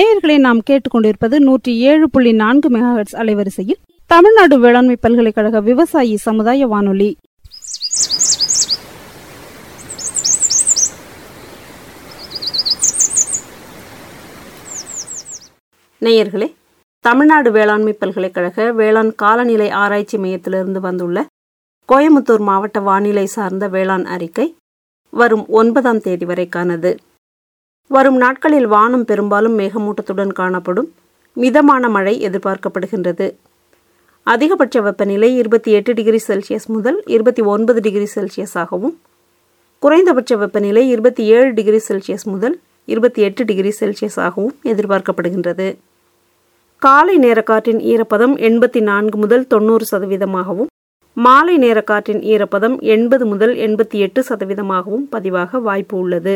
நேயர்களை நாம் கேட்டுக்கொண்டிருப்பது நூற்றி ஏழு புள்ளி நான்கு மெகாஹெட்ஸ் அலைவரிசையில் தமிழ்நாடு வேளாண்மை பல்கலைக்கழக விவசாயி சமுதாய வானொலி நேயர்களே தமிழ்நாடு வேளாண்மை பல்கலைக்கழக வேளாண் காலநிலை ஆராய்ச்சி மையத்திலிருந்து வந்துள்ள கோயமுத்தூர் மாவட்ட வானிலை சார்ந்த வேளாண் அறிக்கை வரும் ஒன்பதாம் தேதி வரைக்கானது வரும் நாட்களில் வானம் பெரும்பாலும் மேகமூட்டத்துடன் காணப்படும் மிதமான மழை எதிர்பார்க்கப்படுகின்றது அதிகபட்ச வெப்பநிலை இருபத்தி எட்டு டிகிரி செல்சியஸ் முதல் இருபத்தி ஒன்பது டிகிரி செல்சியஸாகவும் குறைந்தபட்ச வெப்பநிலை இருபத்தி ஏழு டிகிரி செல்சியஸ் முதல் இருபத்தி எட்டு டிகிரி செல்சியஸாகவும் எதிர்பார்க்கப்படுகின்றது காலை நேர காற்றின் ஈரப்பதம் எண்பத்தி நான்கு முதல் தொண்ணூறு சதவீதமாகவும் மாலை நேர காற்றின் ஈரப்பதம் எண்பது முதல் எண்பத்தி எட்டு சதவீதமாகவும் பதிவாக வாய்ப்பு உள்ளது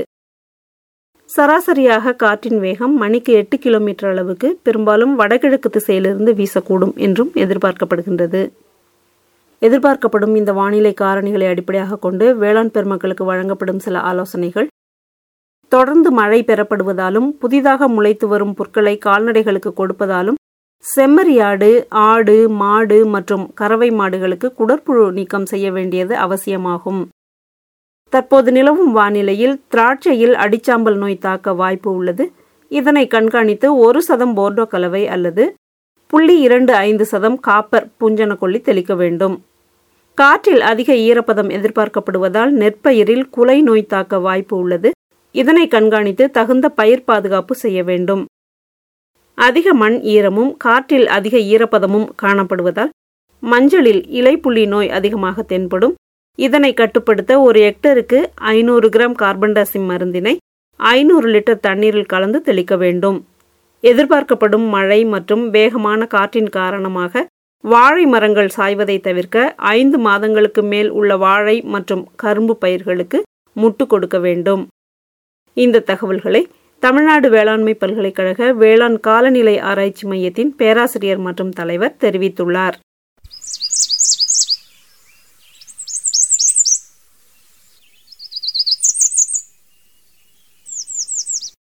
சராசரியாக காற்றின் வேகம் மணிக்கு எட்டு கிலோமீட்டர் அளவுக்கு பெரும்பாலும் வடகிழக்கு திசையிலிருந்து வீசக்கூடும் என்றும் எதிர்பார்க்கப்படுகின்றது எதிர்பார்க்கப்படும் இந்த வானிலை காரணிகளை அடிப்படையாக கொண்டு வேளாண் பெருமக்களுக்கு வழங்கப்படும் சில ஆலோசனைகள் தொடர்ந்து மழை பெறப்படுவதாலும் புதிதாக முளைத்து வரும் புற்களை கால்நடைகளுக்கு கொடுப்பதாலும் செம்மறியாடு ஆடு மாடு மற்றும் கறவை மாடுகளுக்கு குடற்புழு நீக்கம் செய்ய வேண்டியது அவசியமாகும் தற்போது நிலவும் வானிலையில் திராட்சையில் அடிச்சாம்பல் நோய் தாக்க வாய்ப்பு உள்ளது இதனை கண்காணித்து ஒரு சதம் போர்டோ கலவை அல்லது புள்ளி இரண்டு ஐந்து சதம் காப்பர் பூஞ்சன கொல்லி தெளிக்க வேண்டும் காற்றில் அதிக ஈரப்பதம் எதிர்பார்க்கப்படுவதால் நெற்பயிரில் குலை நோய் தாக்க வாய்ப்பு உள்ளது இதனை கண்காணித்து தகுந்த பயிர் பாதுகாப்பு செய்ய வேண்டும் அதிக மண் ஈரமும் காற்றில் அதிக ஈரப்பதமும் காணப்படுவதால் மஞ்சளில் இலைப்புள்ளி நோய் அதிகமாக தென்படும் இதனை கட்டுப்படுத்த ஒரு ஹெக்டருக்கு ஐநூறு கிராம் கார்பன் டாசிம் மருந்தினை ஐநூறு லிட்டர் தண்ணீரில் கலந்து தெளிக்க வேண்டும் எதிர்பார்க்கப்படும் மழை மற்றும் வேகமான காற்றின் காரணமாக வாழை மரங்கள் சாய்வதை தவிர்க்க ஐந்து மாதங்களுக்கு மேல் உள்ள வாழை மற்றும் கரும்பு பயிர்களுக்கு முட்டு கொடுக்க வேண்டும் இந்த தகவல்களை தமிழ்நாடு வேளாண்மை பல்கலைக்கழக வேளாண் காலநிலை ஆராய்ச்சி மையத்தின் பேராசிரியர் மற்றும் தலைவர் தெரிவித்துள்ளார்